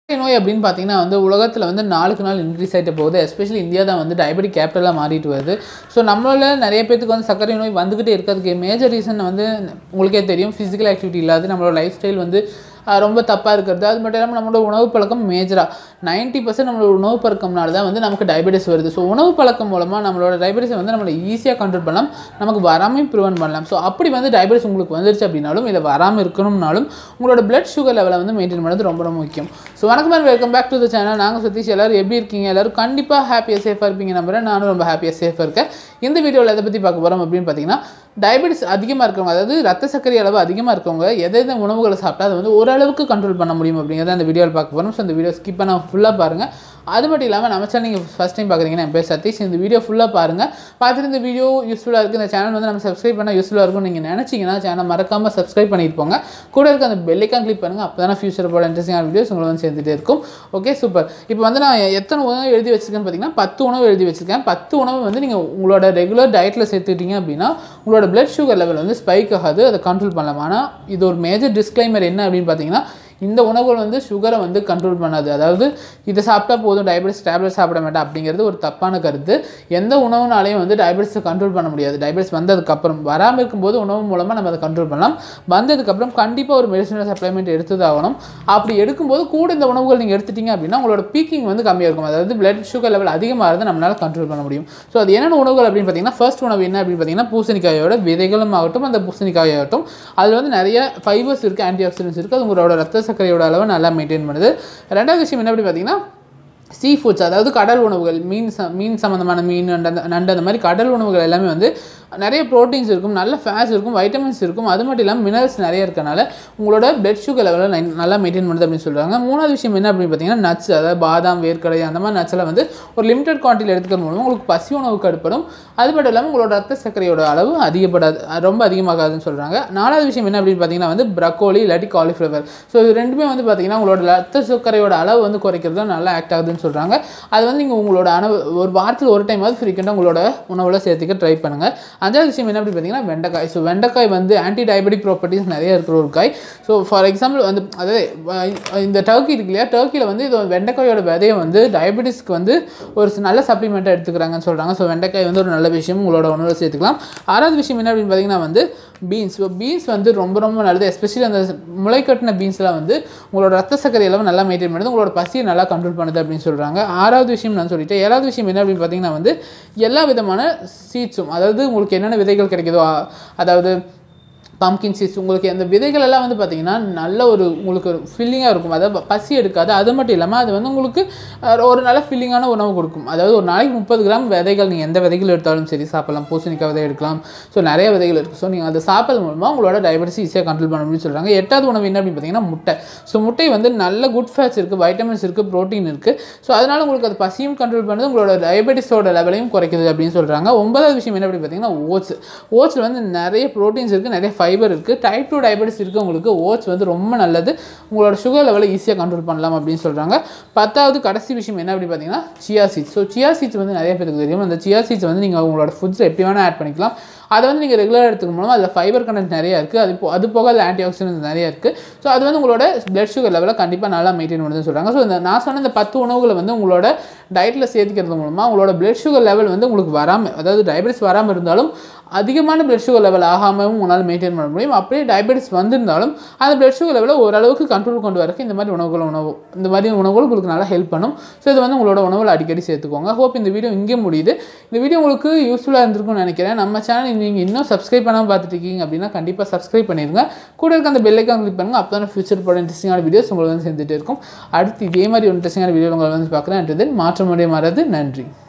சர்க்கரை நோய் அப்படின்னு பார்த்தீங்கன்னா வந்து உலகத்தில் வந்து நாளுக்கு நாள் இன்க்ரீஸ் ஆகிட்டு போகுது எஸ்பெஷலி இந்தியா தான் வந்து டயபெட்டிக் கேபிட்டலாக மாறிட்டு வருது ஸோ நம்மள நிறைய பேத்துக்கு வந்து சர்க்கரை நோய் வந்துக்கிட்டே இருக்கிறதுக்கு மேஜர் ரீசன் வந்து உங்களுக்கே தெரியும் ஃபிசிக்கல் ஆக்டிவிட்டி இல்லாது நம்மளோட லைஃப் ஸ்டைல் வந்து அஹ், ரொம்ப தப்பாக இருக்கிறது அது மட்டும் இல்லாமல் நம்மளோட உணவு பழக்கம் மேஜராக நைன்ட்டி பர்சன்ட் நம்மளோட உணவு பழக்கம்னால தான் வந்து நமக்கு டயபெட்டிஸ் வருது ஸோ உணவு பழக்கம் மூலமாக நம்மளோட டயபெட்டிஸை வந்து நம்மளை ஈஸியாக கண்ட்ரோல் பண்ணலாம் நமக்கு வராமையும் ப்ரிவென்ட் பண்ணலாம் ஸோ அப்படி வந்து டயபெட்டிஸ் உங்களுக்கு வந்துருச்சு அப்படின்னாலும் இல்லை வராமல் இருக்கணும்னாலும் உங்களோட பிளட் சுகர் லெவலை வந்து மெயின்டைன் பண்ணுறது ரொம்ப ரொம்ப முக்கியம் ஸோ வணக்கம் ma'am welcome back to the channel நாங்கள் சதீஷ் எல்லாரும் எப்படி இருக்கீங்க எல்லாரும் கண்டிப்பாக ஹாப்பியாக சேஃபாக இருப்பீங்க நம்புறேன் நானும் ரொம்ப ஹாப்பியாக சேஃபாக இருக்கேன் இந்த வீடியோவில் எதை பற்றி பார்க்க போகிறோம் அப்படின்னு பார்த்தீங்கன்னா டயபெட்டிஸ் அதிகமாக இருக்கவங்க அதாவது ரத்த சர்க்கரை அளவு அதிகமாக இருக்கவங்க எதை எந்த உணவுகளை சாப்பிட்டா அது வந்து ஓரளவுக்கு கண்ட்ரோல் பண்ண முடியும் அப்படிங்கிறத அந்த வீடியோவில் பார்க்க போகிறோம் ஸோ இந்த வீடியோ ஸ்கிப் பண்ண ஃபுல்லாக பாருங்கள் அது மட்டும் இல்லாமல் நம்ம சேனல் நீங்கள் ஃபஸ்ட் டைம் பார்க்குறீங்கன்னா என் பேர் சதீஷ் இந்த வீடியோ ஃபுல்லாக பாருங்கள் பார்த்துட்டு இந்த வீடியோ யூஸ்ஃபுல்லாக இருக்குது இந்த சேனல் வந்து நம்ம சப்ஸ்கிரைப் பண்ணால் யூஸ்ஃபுல்லாக இருக்கும் நீங்கள் நினச்சிங்கன்னா சேனல் மறக்காமல் சப்ஸ்கிரைப் பண்ணிட்டு போங்க கூட இருக்க அந்த பெல்லைக்கான் கிளிக் பண்ணுங்கள் அப்போ தானே ஃபியூச்சர் போட இன்ட்ரெஸ்டிங்கான வீடியோஸ் உங்களுக்கு வந்து சேர்ந்துட்டே இருக்கும் ஓகே சூப்பர் இப்போ வந்து நான் எத்தனை உணவு எழுதி வச்சிருக்கேன்னு பார்த்தீங்கன்னா பத்து உணவு எழுதி வச்சிருக்கேன் பத்து உணவு வந்து நீங்கள் உங்களோட ரெகுலர் டயட்டில் சேர்த்துக்கிட்டீங்க அப்படின்னா உங்களோட பிளட் சுகர் லெவல் வந்து ஸ்பைக் ஆகாது அதை கண்ட்ரோல் பண்ணலாம் ஆனால் இது ஒரு மேஜர் டிஸ்க்ளைமர் என்ன அப்படின்னு பார்த்தீங்கன்னா இந்த உணவுகள் வந்து சுகரை வந்து கண்ட்ரோல் பண்ணாது அதாவது இதை சாப்பிட்டா போதும் டயபெட்டிஸ் டேப்லெட் சாப்பிட மாட்டேன் அப்படிங்கிறது ஒரு தப்பான கருத்து எந்த உணவுனாலையும் வந்து டயபெட்டிஸை கண்ட்ரோல் பண்ண முடியாது டயபெட்டிஸ் வந்ததுக்கப்புறம் வராமல் இருக்கும்போது உணவு மூலமாக நம்ம அதை கண்ட்ரோல் பண்ணலாம் வந்ததுக்கப்புறம் கண்டிப்பாக ஒரு மெடிசனல் சப்ளிமெண்ட் எடுத்துதாகணும் அப்படி எடுக்கும்போது கூட இந்த உணவுகள் நீங்கள் எடுத்துட்டீங்க அப்படின்னா உங்களோட பீக்கிங் வந்து கம்மியாக இருக்கும் அதாவது பிளட் சுகர் லெவல் அதிகமாக இருந்தால் நம்மளால் கண்ட்ரோல் பண்ண முடியும் ஸோ அது என்னென்ன உணவுகள் அப்படின்னு பார்த்தீங்கன்னா ஃபர்ஸ்ட் உணவு என்ன அப்படின்னு பார்த்தீங்கன்னா பூசணிக்காயோட விதைகளும் ஆகட்டும் அந்த பூசணிக்காயாகட்டும் அதில் வந்து நிறைய ஃபைபர்ஸ் இருக்குது ஆன்டி ஆக்சிடென்ட்ஸ் இருக்குது அது உங்களோட ரத்த சர்க்கரையோட அளவை நல்லா மெயின்டைன் பண்ணுது ரெண்டாவது விஷயம் என்ன அப்படின்னு பார்த்தீங்கன்னா சீ ஃபுட்ஸ் அதாவது கடல் உணவுகள் மீன் ச மீன் சம்மந்தமான மீன் நண்டு அந்த- நண்டு அந்த மாதிரி கடல் உணவுகள் எல்லாமே வந்து நிறைய ப்ரோட்டீன்ஸ் இருக்கும் நல்ல ஃபேட்ஸ் இருக்கும் வைட்டமின்ஸ் இருக்கும் அது மட்டும் இல்லாமல் மினரல்ஸ் நிறைய இருக்கனால உங்களோட பிளட் சுகர் லெவலை நல்லா மெயின்டைன் பண்ணுது அப்படின்னு சொல்கிறாங்க மூணாவது விஷயம் என்ன அப்படின்னு பார்த்தீங்கன்னா நட்ஸ் அதாவது பாதாம் வேர்க்கடலை அந்த மாதிரி nuts எல்லாம் வந்து ஒரு லிமிடெட் குவான்டிட்டியில் எடுத்துக்கிறது மூலமாக உங்களுக்கு பசி உணவு கடுப்படும் அது மட்டும் இல்லாமல் உங்களோட ரத்த சர்க்கரையோட அளவு அதிகப்படாது அது ரொம்ப அதிகமாகாதுன்னு சொல்கிறாங்க நாலாவது விஷயம் என்ன அப்படின்னு பார்த்தீங்கன்னா வந்து ப்ரக்கோலி இல்லாட்டி காலிஃப்ளவர் ஸோ இது ரெண்டுமே வந்து பார்த்தீங்கன்னா உங்களோட ரத்த சர்க்கரையோட அளவு வந்து குறைக்கிறது நல்லா ஆக்ட் ஆகுதுன்னு சொல்கிறாங்க அது வந்து நீங்கள் உங்களோட அளவு ஒரு வாரத்தில் ஒரு டைம் வந்து ஃப்ரீக்வெண்ட்டாக உங்களோட உணவில் சேர்த்துக்க ட்ரை பண்ணுங்கள் அஞ்சாவது விஷயம் என்ன அப்படி பார்த்தீங்கன்னா வெண்டைக்காய் ஸோ வெண்டைக்காய் வந்து ஆன்டி டயபெட்டிக் ப்ராப்பர்ட்டிஸ் நிறைய இருக்கிற ஒரு காய் ஸோ ஃபார் எக்ஸாம்பிள் வந்து அதாவது அஹ் இந்த டர்க்கி இருக்கு இல்லையா டர்க்கியில் வந்து இது வெண்டைக்காயோட விதையை வந்து டயபெட்டிஸ்க்கு வந்து ஒரு நல்ல சப்ளிமெண்ட்டாக எடுத்துக்கிறாங்கன்னு சொல்கிறாங்க ஸோ வெண்டைக்காய் வந்து ஒரு நல்ல விஷயம் உங்களோட உணவில் சேர்த்துக்கலாம் ஆறாவது விஷயம் என்ன அப்படின்னு பார்த்தீங்கன்னா வந்து பீன்ஸ் ஸோ பீன்ஸ் வந்து ரொம்ப ரொம்ப நல்லது எஸ்பெஷலி அந்த முளை கட்டின பீன்ஸ்லாம் வந்து உங்களோட ரத்த சர்க்கரை அளவு நல்லா மெயின்டைன் பண்ணுது உங்களோட பசியை நல்லா கண்ட்ரோல் பண்ணுது அப்படின்னு சொல்கிறாங்க ஆறாவது விஷயம் நான் சொல்லிட்டேன் ஏழாவது விஷயம் என்ன அப்படின்னு பார்த்தீங்கன்னா வந்து எல்லா விதமான சீட்ஸும் அதாவது உங்களுக்கு என்னென்ன விதைகள் கிடைக்குதோ அ- அதாவது பம்கின் சீட்ஸ் உங்களுக்கு அந்த விதைகள் எல்லாம் வந்து பார்த்தீங்கன்னா நல்ல ஒரு உங்களுக்கு ஒரு ஃபில்லிங்காக இருக்கும் அதாவது பசி எடுக்காது அது மட்டும் இல்லாமல் அது வந்து உங்களுக்கு அஹ், ஒரு நல்ல ஃபில்லிங்கான உணவு கொடுக்கும் அதாவது ஒரு நாளைக்கு முப்பது கிராம் விதைகள் நீங்கள் எந்த விதைகள் எடுத்தாலும் சரி சாப்பிடலாம் பூசணிக்காய் விதை எடுக்கலாம் ஸோ நிறைய விதைகள் இருக்குது ஸோ நீங்கள் அதை சாப்பிட்றது மூலமாக உங்களோட டயபெட்டிஸ் ஈஸியாக கண்ட்ரோல் பண்ண முடியும்னு சொல்கிறாங்க எட்டாவது உணவு என்ன அப்படின்னு பார்த்தீங்கன்னா முட்டை ஸோ முட்டை வந்து நல்ல குட் ஃபேட்ஸ் இருக்குது வைட்டமின்ஸ் இருக்குது ப்ரோட்டீன் இருக்குது ஸோ அதனால் உங்களுக்கு அது பசியும் கண்ட்ரோல் பண்ணுது உங்களோட டயபெட்டிஸோட லெவலையும் குறைக்குது அப்படின்னு சொல்கிறாங்க ஒன்பதாவது விஷயம் என்ன அப்படின்னு பார்த்தீங்கன்னா ஓட்ஸ் ஓட்ஸில் வந்து நிறைய ப்ரோட்டீன்ஸ் இருக்குது நிறைய ஃபைபர் இருக்குது டைப் டூ டயபெட்டிஸ் இருக்கவங்களுக்கு ஓட்ஸ் வந்து ரொம்ப நல்லது உங்களோட சுகர் லெவலை ஈஸியாக கண்ட்ரோல் பண்ணலாம் அப்படின்னு சொல்கிறாங்க பத்தாவது கடைசி விஷயம் என்ன அப்படின்னு பார்த்தீங்கன்னா chia seeds so chia seeds வந்து நிறைய பேருக்கு தெரியும் அந்த சியா சீட்ஸ் வந்து நீங்கள் உங்களோட ஃபுட்ஸில் எப்படி வேணால் ஆட் பண்ணிக்கலாம் அதை வந்து நீங்கள் ரெகுலராக எடுத்துக்கும் மூலமாக அதில் ஃபைபர் கண்டென்ட் நிறைய இருக்குது அது போ- அது போக அதில் ஆன்டி ஆக்சிடென்ட்ஸ் நிறைய இருக்குது ஸோ அது வந்து உங்களோட பிளட் சுகர் லெவலை கண்டிப்பாக நல்லா மெயின்டைன் பண்ணுதுன்னு சொல்கிறாங்க ஸோ இந்த நான் சொன்ன இந்த பத்து உணவுகளை வந்து உங்களோட டயட்டில் சேர்த்துக்கிறது மூலமாக உங்களோட பிளட் சுகர் லெவல் வந்து உங்களுக்கு வராமல் அதாவது டயபெட்டிஸ் வராமல் இருந்தாலும் அதிகமான பிளட் சுகர் லெவல் ஆகாமவும் உங்களால் மெயின்டைன் பண்ண முடியும் அப்படியே டயபெட்டிஸ் வந்திருந்தாலும் அந்த பிளட் சுகர் லெவலை ஓரளவுக்கு கண்ட்ரோல் கொண்டு வரக்கு இந்த மாதிரி உணவுகள் உணவு இந்த மாதிரி உணவுகள் உங்களுக்கு நல்லா ஹெல்ப் பண்ணும் ஸோ இது வந்து உங்களோட உணவில் அடிக்கடி சேர்த்துக்கோங்க ஹோப் இந்த வீடியோ இங்கே முடியுது இந்த வீடியோ உங்களுக்கு யூஸ்ஃபுல்லாக இருந்திருக்கும்னு நினைக்கிறேன் நம்ம சேனல் நீங்கள் இன்னும் சப்ஸ்கிரைப் பண்ணாமல் பார்த்துட்டு இருக்கீங்க அப்படின்னா கண்டிப்பாக சப்ஸ்கிரைப் பண்ணிடுங்க கூட இருக்க அந்த பெல்லைக்கான் கிளிக் பண்ணுங்கள் அப்போ தான் ஃபியூச்சர் போட இன்ட்ரெஸ்டிங்கான வீடியோஸ் உங்களுக்கு வந்து சேர்ந்துட்டே இருக்கும் அடுத்து இதே மாதிரி ஒரு இன்ட்ரெஸ்டிங்கான வீடியோ உங்களை வந்து பார்க்குறேன் அண்ட் தென் மாற்றமுடைய மாறாது நன்றி